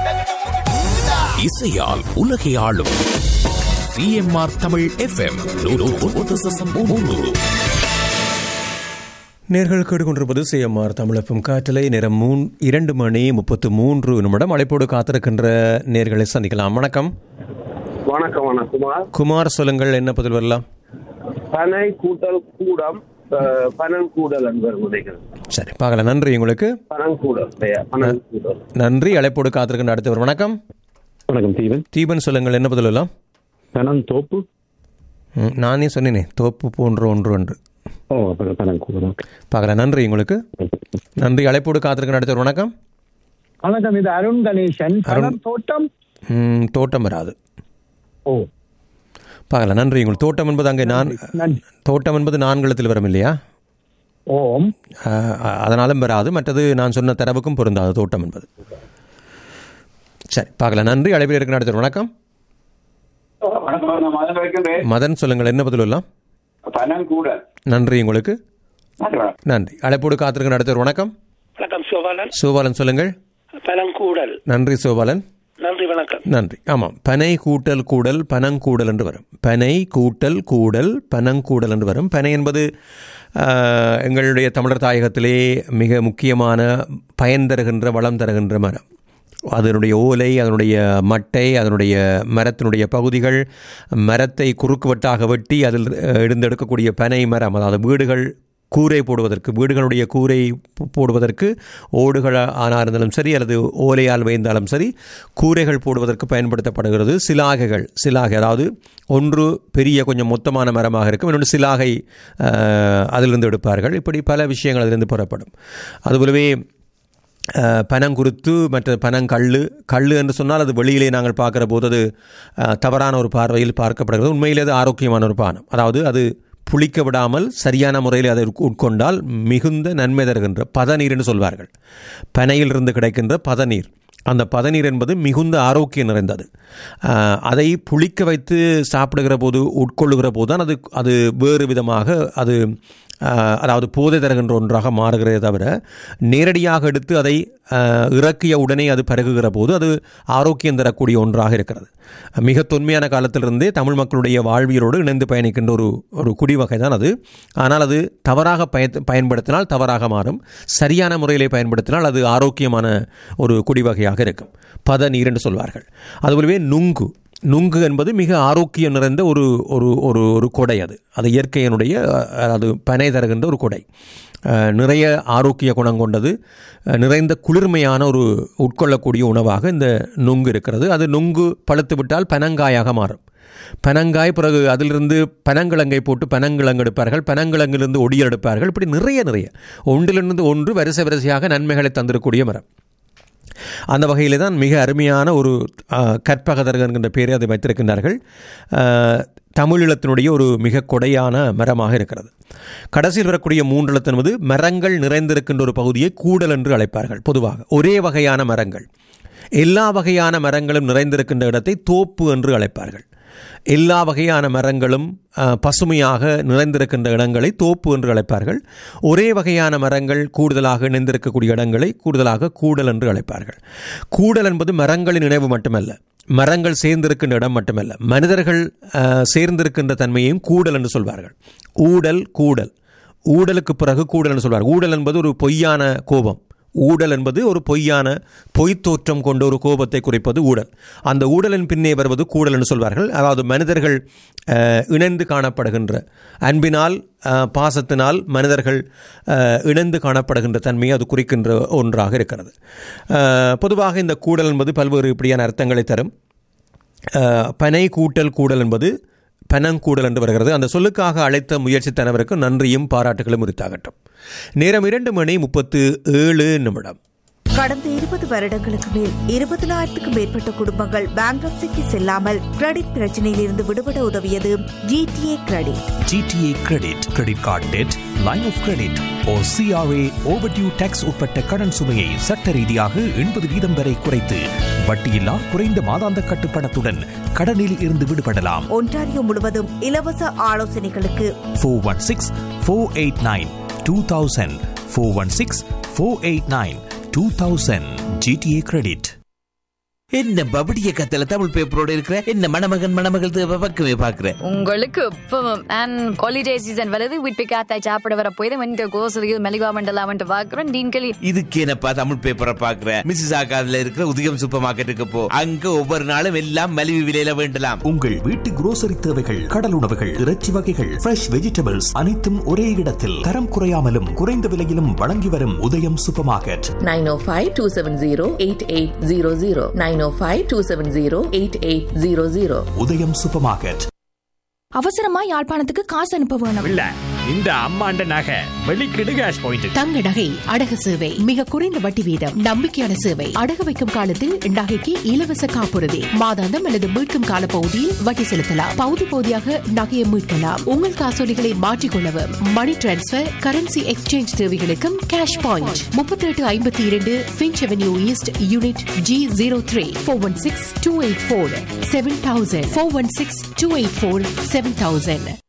இசையால் உலகை ஆளும் சிஎம்ஆர் தமிழ் எஃப்எம் நேர்கள் கேட்டுக்கொண்டிருப்பது சிஎம்ஆர் தமிழப்பும் காற்றலை நேரம் மூன் இரண்டு மணி முப்பத்து மூன்று நிமிடம் அழைப்போடு காத்திருக்கின்ற நேர்களை சந்திக்கலாம் வணக்கம் வணக்கம் வணக்கம் குமார் குமார் சொல்லுங்கள் என்ன பதில் வரலாம் பனை கூட்டல் கூடம் அஹ், பனன் கூடல் என்பர் உதைகள் சரி பார்க்கலாம் நன்றி உங்களுக்கு பனன் கூடல் பெயர் பனன் கூடல் நன்றி அழைப்போடு காத்திருக்கின்ற அடுத்தவர் வணக்கம் வணக்கம் தீவன் தீபன் சொல்லுங்கள் என்ன பதில் வரலாம் பணம் தோப்பு ம், நானே சொன்னேனே தோப்பு போன்று ஒன்று ஒன்று ஓ அப்புறம் பணம் கூட பார்க்கலாம் நன்றி உங்களுக்கு நன்றி அழைப்போடு காத்திருக்கின்ற அடுத்தவர் வணக்கம் வணக்கம் இது அருண் கணேசன் அருண். பணம் தோட்டம் ம், தோட்டம் வராது ஓ பார்க்கலாம் நன்றி உங்களுக்கு தோட்டம் என்பது அங்கே நான் நன்றி. தோட்டம் என்பது நான்களத்தில் வரும் இல்லையா ஓம் ஆஹ் அதனாலும் வராது மற்றது நான் சொன்ன தரவுக்கும் பொருந்தாது தோட்டம் என்பது சரி பார்க்கலாம் நன்றி அழைப்பில் இருக்கிற அடுத்த வணக்கம் வணக்கம் நான் மதன் வைக்கின்றேன் மதன் சொல்லுங்கள் என்ன பதில் எல்லாம் பணம் கூட நன்றி உங்களுக்கு நன்றி வணக்கம் நன்றி அழைப்போடு காத்திருக்கிற அடுத்த வணக்கம் வணக்கம் சோபாலன் சோபாலன் சொல்லுங்கள் பனங்கூடல் நன்றி சோபாலன் நன்றி வணக்கம் நன்றி ஆமாம் பனை கூட்டல் கூடல் பனங்கூடல் என்று வரும் பனை கூட்டல் கூடல் பனங்கூடல் என்று வரும் பனை என்பது ஆஹ், எங்களுடைய தமிழர் தாயகத்திலே மிக முக்கியமான பயன் தருகின்ற வளம் தருகின்ற மரம் அதனுடைய ஓலை அதனுடைய மட்டை அதனுடைய மரத்தினுடைய பகுதிகள் மரத்தை குறுக்குவெட்டாக வெட்டி அதில் அஹ், எடுந்தெடுக்கக்கூடிய பனை மரம் அதாவது வீடுகள் கூரை போடுவதற்கு வீடுகளுடைய கூரை போ- போடுவதற்கு ஓடுகள் ஆனா இருந்தாலும் சரி அல்லது ஓலையால் வைந்தாலும் சரி கூரைகள் போடுவதற்கு பயன்படுத்தப்படுகிறது சிலாகைகள் சிலாகை அதாவது ஒன்று பெரிய கொஞ்சம் மொத்தமான மரமாக இருக்கும் இன்னொன்று சிலாகை அஹ், அதிலிருந்து எடுப்பார்கள் இப்படி பல விஷயங்கள் அதிலிருந்து புறப்படும் அதுபோலவே அஹ், பனங்குருத்து மற்ற பனங்கள்ளு கள்ளு என்று சொன்னால் அது வெளியிலே நாங்கள் பார்க்கிற போது அது அஹ், தவறான ஒரு பார்வையில் பார்க்கப்படுகிறது உண்மையிலே அது ஆரோக்கியமான ஒரு பானம் அதாவது அது புளிக்க விடாமல் சரியான முறையில் அதை உட்க- உட்கொண்டால் மிகுந்த நன்மை தருகின்ற பதநீர் என்று சொல்வார்கள் பனையிலிருந்து கிடைக்கின்ற பதநீர் அந்த பதநீர் என்பது மிகுந்த ஆரோக்கியம் நிறைந்தது அஹ், அதை புளிக்க வைத்து சாப்பிடுகிற போது உட்கொள்ளுகிற போது தான் அது அது வேறு விதமாக அது அஹ், அதாவது போதை தருகின்ற ஒன்றாக மாறுகிறதே தவிர நேரடியாக எடுத்து அதை அஹ், இறக்கிய உடனே அது பருகுகிற போது அது ஆரோக்கியம் தரக்கூடிய ஒன்றாக இருக்கிறது மிக தொன்மையான காலத்திலிருந்தே தமிழ் மக்களுடைய வாழ்வியலோடு இணைந்து பயணிக்கின்ற ஒரு ஒரு குடிவகை தான் அது ஆனால் அது தவறாக பய பயன்படுத்தினால் தவறாக மாறும் சரியான முறையிலே பயன்படுத்தினால் அது ஆரோக்கியமான ஒரு குடிவகையாக இருக்கும் பதநீர் என்று சொல்வார்கள் அதுபோலவே நுங்கு நுங்கு என்பது மிக ஆரோக்கியம் நிறைந்த ஒரு ஒரு ஒரு ஒரு கொடை அது அது இயற்கையினுடைய அஹ், அது பனை தருகின்ற ஒரு கொடை அஹ், நிறைய ஆரோக்கிய குணம் கொண்டது அஹ், நிறைந்த குளிர்மையான ஒரு உட்கொள்ளக்கூடிய உணவாக இந்த நுங்கு இருக்கிறது அது நுங்கு பழுத்து விட்டால் பனங்காயாக மாறும் பனங்காய் பிறகு அதிலிருந்து பனங்கிழங்கை போட்டு பனங்கிழங்கு எடுப்பார்கள் பனங்கிழங்கிலிருந்து ஒடியல் எடுப்பார்கள் இப்படி நிறைய நிறைய ஒன்றிலிருந்து ஒன்று வரிசை வரிசையாக நன்மைகளை தந்திருக்கக்கூடிய மரம் அந்த வகையிலே தான் மிக அருமையான ஒரு ஆஹ், கற்பகதர் என்கின்ற பெயரை அதை வைத்திருக்கின்றார்கள் ஆஹ், தமிழீழத்தினுடைய ஒரு மிக கொடையான மரமாக இருக்கிறது கடைசியில் வரக்கூடிய மூன்றெழுத்து என்பது மரங்கள் நிறைந்திருக்கின்ற ஒரு பகுதியை கூடல் என்று அழைப்பார்கள் பொதுவாக ஒரே வகையான மரங்கள் எல்லா வகையான மரங்களும் நிறைந்திருக்கின்ற இடத்தை தோப்பு என்று அழைப்பார்கள் எல்லா வகையான மரங்களும் அஹ், பசுமையாக நிறைந்திருக்கின்ற இடங்களை தோப்பு என்று அழைப்பார்கள் ஒரே வகையான மரங்கள் கூடுதலாக இணைந்திருக்கக்கூடிய இடங்களை கூடுதலாக கூடல் என்று அழைப்பார்கள் கூடல் என்பது மரங்களின் இணைவு மட்டுமல்ல மரங்கள் சேர்ந்திருக்கின்ற இடம் மட்டுமல்ல மனிதர்கள் அஹ், சேர்ந்திருக்கின்ற தன்மையையும் கூடல் என்று சொல்வார்கள் ஊடல் கூடல் ஊடலுக்கு பிறகு கூடல் என்று சொல்வார்கள் ஊடல் என்பது ஒரு பொய்யான கோபம் ஊடல் என்பது ஒரு பொய்யான பொய்த் தோற்றம் கொண்ட ஒரு கோபத்தை குறிப்பது ஊடல் அந்த ஊடலின் பின்னே வருவது கூடல் என்று சொல்வார்கள் அதாவது மனிதர்கள் அஹ், இணைந்து காணப்படுகின்ற அன்பினால் அஹ், பாசத்தினால் மனிதர்கள் அஹ், இணைந்து காணப்படுகின்ற தன்மையை அது குறிக்கின்ற ஒன்றாக இருக்கிறது அஹ், பொதுவாக இந்த கூடல் என்பது பல்வேறு இப்படியான அர்த்தங்களை தரும் அஹ், பனை கூட்டல் கூடல் என்பது பனங்கூடல் என்று வருகிறது அந்த சொல்லுக்காக அழைத்த முயற்சி தனவருக்கு நன்றியும் பாராட்டுகளும் உரித்தாகட்டும் நேரம் இரண்டு மணி முப்பத்து ஏழு நிமிடம் கடந்த இருபது வருடங்களுக்கு மேல் இருபதனாயிரத்துக்கும் மேற்பட்ட குடும்பங்கள் பேங்க்ரப்சிக்கு செல்லாமல் கிரெடிட் பிரச்சனையில் இருந்து விடுபட உதவியது GTA credit GTA credit credit card debt line of credit ஓ சிஆர்ஏ ஓவர்டியூ டேக்ஸ் உட்பட்ட கடன் சுமையை சட்ட ரீதியாக எண்பது வீதம் வரை குறைத்து வட்டியில்லா குறைந்த மாதாந்த கட்டுப்பணத்துடன் கடனில் இருந்து விடுபடலாம் ஒன்டாரியோ முழுவதும் இலவச ஆலோசனைகளுக்கு four one six four eight nine two thousand four one six four eight nine two thousand GTA credit என்ன பபடிய கத்தல தமிழ் பேப்பரோட இருக்கிற என்ன மணமகன் மணமகள் தேவை பக்கமே பாக்குற உங்களுக்கு இப்பவும் அண்ட் ஹாலிடே சீசன் வருது வீட்டு காத்தாய் சாப்பிட வர போய் இந்த கோசலியில் மெலிவா மண்டலாமன்ட்டு பார்க்குறோம் டீன்களி இதுக்கு என்னப்பா தமிழ் பேப்பரை பாக்குற மிஸ்ஸஸ் ஆகாதுல இருக்கிற உதயம் சூப்பர் மார்க்கெட்டுக்கு போ அங்க ஒவ்வொரு நாளும் எல்லாம் மலிவு விலையில வேண்டலாம் உங்கள் வீட்டு குரோசரி தேவைகள் கடல் உணவுகள் இறைச்சி வகைகள் ஃப்ரெஷ் வெஜிடபிள்ஸ் அனைத்தும் ஒரே இடத்தில் தரம் குறையாமலும் குறைந்த விலையிலும் வழங்கி வரும் Udayam super market nine O five two seven zero eight eight zero zero nine O five two seven zero eight eight zero zero Udayam super market அவசரமா யாழ்ப்பாணத்துக்கு காசு அனுப்ப வேணும் இல்ல இந்த அம்மாண்ட நகை வெளிக்கிடு கேஷ் பாயிண்ட் தங்க நகை அடகு சேவை மிக குறைந்த வட்டி வீதம் நம்பிக்கையான சேவை அடகு வைக்கும் காலத்தில் நகைக்கு இலவச காப்புறுதி மாதாந்தம் அல்லது மீட்கும் கால பகுதியில் வட்டி செலுத்தலாம் பகுதி பகுதியாக நகையை மீட்கலாம் உங்கள் காசோலிகளை மாற்றிக்கொள்ளவும் மணி டிரான்ஸ்பர் கரன்சி எக்ஸ்சேஞ்ச் தேவைகளுக்கும் கேஷ் பாயிண்ட் முப்பத்தி எட்டு ஐம்பத்தி இரண்டு Finch avenue east unit G zero three four one six two eight four seven thousand four one six two eight four seven thousand